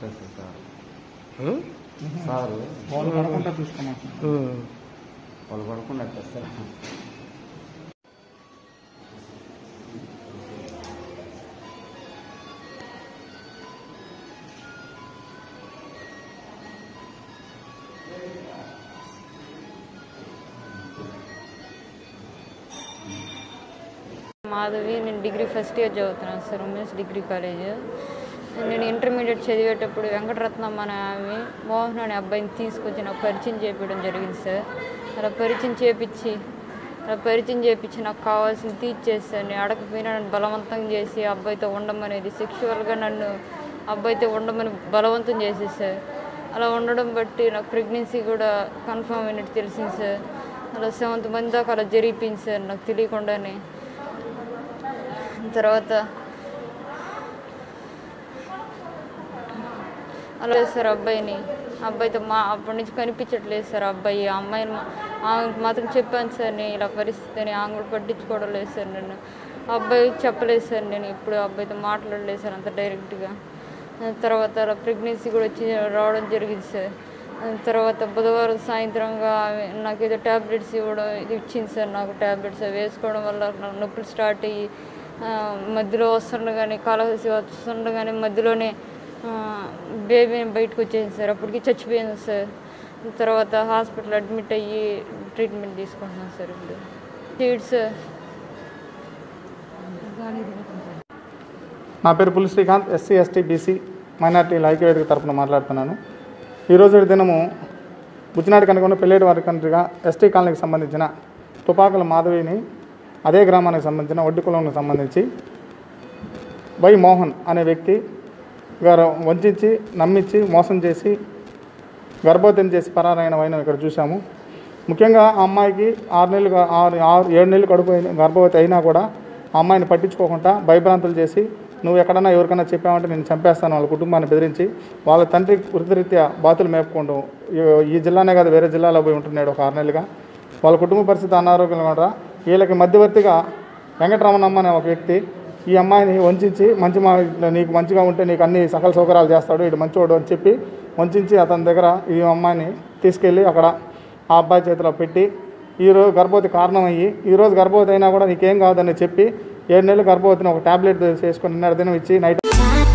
ఎట్టేస్తారు sir ఉం? Sir వాళ్ళు పడకుండా చూసుకోమంటున్నారు ఉం. వాళ్ళు పడకుండా ఎట్టేస్తారు మాధవి నేను డిగ్రీ ఫస్ట్ ఇయర్ చదువుతున్నాను సార్ ఉమెన్స్ డిగ్రీ కాలేజ్ నేను ఇంటర్మీడియట్ చదివేటప్పుడు వెంకటరత్నం అనే ఆమె మోహన్ అనే అబ్బాయిని తీసుకొచ్చి నాకు పరిచయం చేపించడం జరిగింది సార్ అలా పరిచయం చేపించి అలా పరిచయం చేపించి నాకు కావాల్సింది తీర్చేస్తాను నేను అడగకపోయినా నన్ను బలవంతం చేసి ఆ అబ్బాయితో ఉండమనేది సెక్షువల్గా నన్ను అబ్బాయితో ఉండమని బలవంతం చేసేసారు అలా ఉండడం బట్టి నాకు ప్రెగ్నెన్సీ కూడా కన్ఫర్మ్ అయినట్టు తెలిసింది సార్ అలా సెవెంత్ మంది దాకా అలా జరిగిపోయింది సార్ నాకు తెలియకుండానే తర్వాత అలా సార్ అబ్బాయిని అబ్బాయితో మా అప్పటి నుంచి కనిపించట్లేదు సార్ అబ్బాయి ఆ అమ్మాయిని మా- ఆమెకు మాత్రం చెప్పాను సార్ నేను ఇలా పరిస్థితి అని ఆమె కూడా పట్టించుకోవడం లేదు సార్ నన్ను ఆ అబ్బాయి చెప్పలేదు సార్ నేను ఇప్పుడు ఆ అబ్బాయితో మాట్లాడలేదు సార్ అంత డైరెక్ట్గా ఆ తర్వాత అలా ప్రెగ్నెన్సీ కూడా వచ్చి రావడం జరిగింది సార్ ఆ తర్వాత బుధవారం సాయంత్రంగా ఆమె నాకు ఏదో ట్యాబ్లెట్స్ ఇవ్వడం ఇది ఇచ్చింది సార్ నాకు ట్యాబ్లెట్స్ అవి వేసుకోవడం వల్ల నాకు నొప్పులు స్టార్ట్ అయ్యి ఆ, మధ్యలో వస్తుండగానే కాలహసి వస్తుండగానే మధ్యలోనే బేబీని బయటకు వచ్చేసింది సార్ అప్పటికి చచ్చిపోయింది సార్ తర్వాత హాస్పిటల్ అడ్మిట్ అయ్యి ట్రీట్మెంట్ తీసుకుంటున్నాను సార్ ఇప్పుడు సీడ్స్ నా పేరు పులి శ్రీకాంత్ ఎస్సీ ఎస్టీ బీసీ మైనార్టీల ఐక్యవేదిక తరపున మాట్లాడుతున్నాను ఈరోజు దినము బుచ్చినాటి కనుక పెళ్ళేటి వారి కంట్రీగా ఎస్టీ కాలనీకి సంబంధించిన తుపాకుల మాధవిని అదే గ్రామానికి సంబంధించిన ఒడ్డు కులంకి సంబంధించి వై మోహన్ అనే వ్యక్తి గారు వంచి నమ్మించి మోసం చేసి గర్భవతిని చేసి పరారైన వైనం ఇక్కడ చూసాము ముఖ్యంగా ఆ అమ్మాయికి ఆరు నెలలు గా- ఆరు ఆరు ఏడు నెలలు కడుపు అయిన గర్భవతి అయినా కూడా ఆ అమ్మాయిని పట్టించుకోకుండా భయభ్రాంతులు చేసి నువ్వు ఎక్కడన్నా ఎవరికైనా చెప్పావంటే నేను చంపేస్తాను వాళ్ళ కుటుంబాన్ని బెదిరించి వాళ్ళ తండ్రి వృత్తిరీత్యా బాతులు మేపుకుంటూ ఈ- ఈ జిల్లానే కాదు వేరే జిల్లాలో పోయి ఉంటున్నాడు ఒక ఆరు నెలలుగా వాళ్ళ కుటుంబ పరిస్థితి అనారోగ్యంగా కూడా వీళ్ళకి మధ్యవర్తిగా వెంకటరమణమ్మ అనే ఒక వ్యక్తి ఈ అమ్మాయిని వంచి మంచి మా నీకు మంచిగా ఉంటే నీకు అన్ని సకల సౌకర్యాలు చేస్తాడు ఇటు మంచివాడు అని చెప్పి వంచి అతని దగ్గర ఈ అమ్మాయిని తీసుకెళ్ళి అక్కడ ఆ అబ్బాయి చేతిలో పెట్టి ఈరోజు గర్భవతి కారణం అయ్యి ఈరోజు గర్భవతి అయినా కూడా నీకేం కావద్దని చెప్పి ఏడు నెలలు గర్భవతిని ఒక టాబ్లెట్ చేసుకొని నిన్నటి దినం ఇచ్చి నైట్